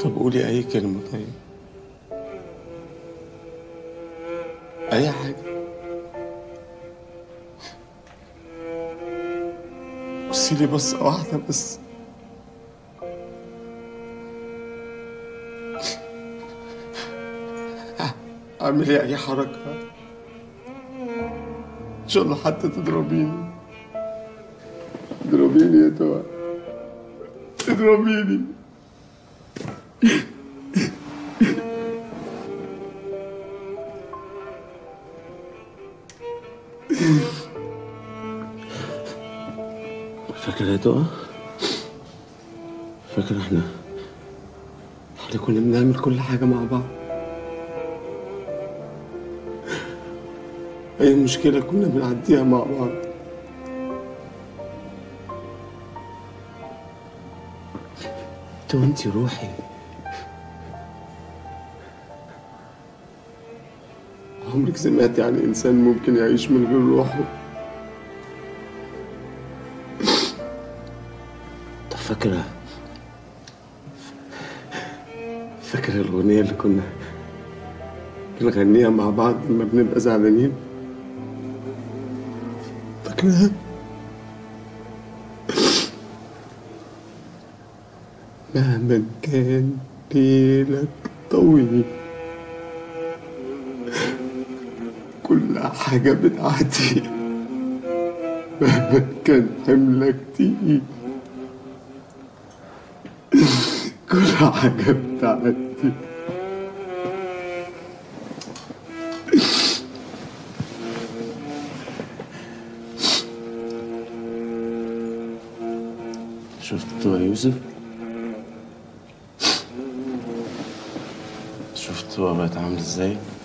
طب قولي أي كلمة طيب أي حاجة بصي لي بصة واحدة بس اعملي أي حركة إن شاء الله حتى تضربيني اضربيني يا توأ اضربيني فاكر يا توأ فاكر احنا احنا كنا بنعمل كل حاجة مع بعض أي مشكلة كنا بنعديها مع بعض انت وانتي روحي عمرك سمعتي عن إنسان ممكن يعيش من غير روحه طب فاكرة فاكرة الأغنية اللي كنا بنغنيها مع بعض لما بنبقى زعلانين فاكرها مهما كان ليلك طويل كل حاجة بتعدي مهما كان حملك تقيل كل حاجة بتعدي شفت يا يوسف شفت هو بقت عامل ازاي